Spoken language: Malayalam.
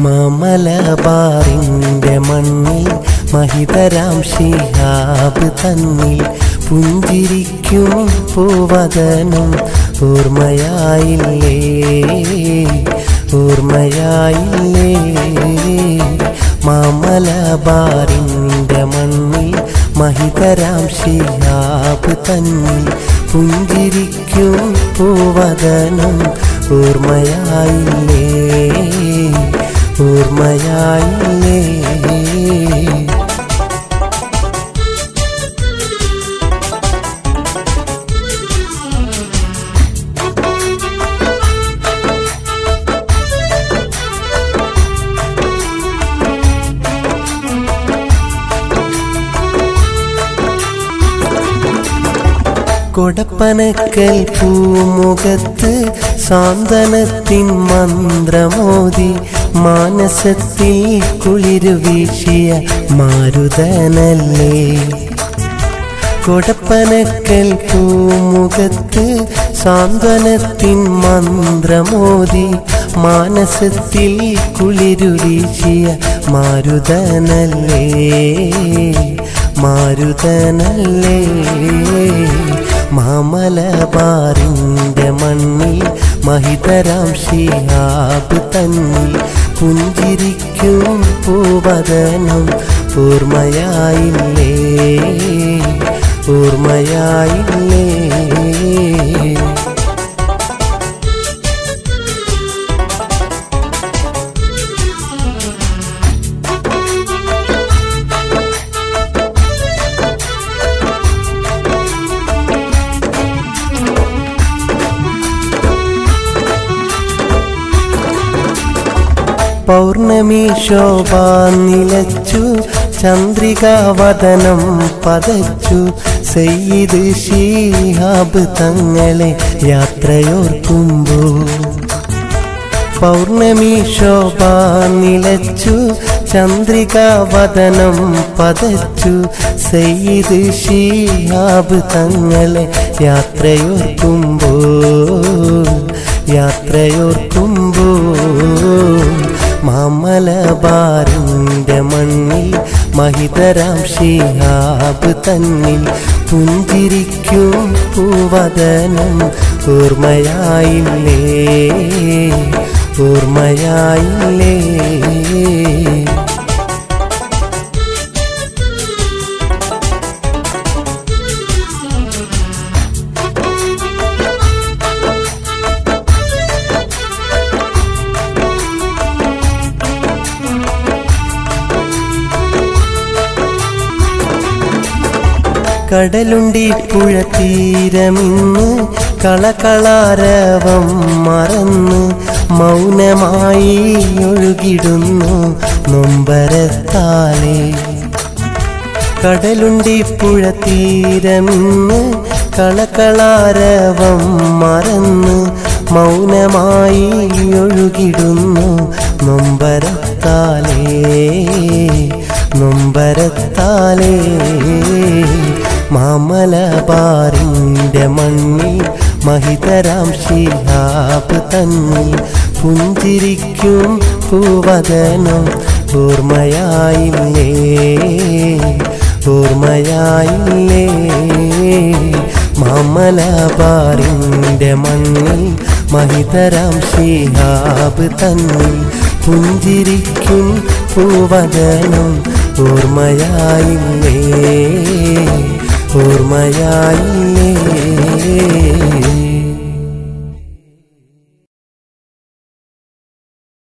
മാമലബാറിൻ്റെ മണ്ണിൽ മഹിതരാം ഷിഹാബ് തന്നിൽ പുഞ്ചിരിക്കും പൂവതനും ഓർമ്മയായില്ലേ ഓർമ്മയായില്ലേ മാമലബാറിൻ്റെ മണ്ണിൽ മഹിതരാം ഷിഹാബ് തന്നിൽ പുഞ്ചിരിക്കും പൂവതനും ഓർമ്മയായില്ലേ ഓർമ്മയായില്ലേ കൊടപ്പനക്കൽ പൂമുഖത്ത് സാന്ത്വനത്തിൻ മന്ത്രമോതി മാനസത്തിൽ കുളിരു വീശിയ മാരുതനല്ലേ കൊടപ്പനക്കൽ പൂമുഖത്ത് സാന്ത്വനത്തിൻ മന്ത്രമോതി മാനസത്തിൽ കുളിരു വീശിയ മാരുതനല്ലേ മാരുതനല്ലേ മാമലബാറിൻ്റെ മണ്ണിൽ മഹിതരാം ഷിഹാബ് തന്നിൽ പുഞ്ചിരിക്കും പൂവതനം ഓർമ്മയായില്ലേ ഓർമ്മയായില്ലേ പൗർണമി ശോഭ നിലച്ചു ചന്ദ്രികാവദനം പതച്ചു സയ്യിദ് ഷീഹാബ് തങ്ങളെ യാത്രയോർക്കുമ്പോൾ പൗർണമി ശോഭ നിലച്ചു ചന്ദ്രികാവദനം പതച്ചു സയ്യിദ് ഷീഹാബ് തങ്ങളെ യാത്രയോർക്കുമ്പോൾ യാത്രയോർക്കുമ്പോൾ മാമലബാറിൻ്റെ മണ്ണിൽ മഹിതരാം ഷിഹാബ് തന്നിൽ പുഞ്ചിരിക്കും പൂവദനം ഓർമ്മയായില്ലേ ഓർമ്മയായില്ലേ കടലുണ്ടി പുഴ തീരമിന്ന് കളകളാരവം മറന്ന് മൗനമായി ഒഴുകിടുന്നു നൊമ്പരത്താലേ കടലുണ്ടി പുഴ തീരമിന്ന് കളകളാരവം മറന്ന് മൗനമായി ഒഴുകിടുന്നു നൊമ്പരത്താലേ നൊമ്പരത്താലേ മാമലബാറിൻ്റെ മണ്ണിൽ മഹിതരാം ഷിഹാബ് തന്നിൽ പുഞ്ചിരിക്കും പൂവദനം ഓർമ്മയായില്ലേ ഓർമ്മയായില്ലേ മാമലബാറിൻ്റെ മണ്ണിൽ മഹിതരാം ഷിഹാബ് തന്നിൽ പുഞ്ചിരിക്കും പൂവദനം ഓർമ്മയായില്ലേ ഓർമ്മയായില്ലേ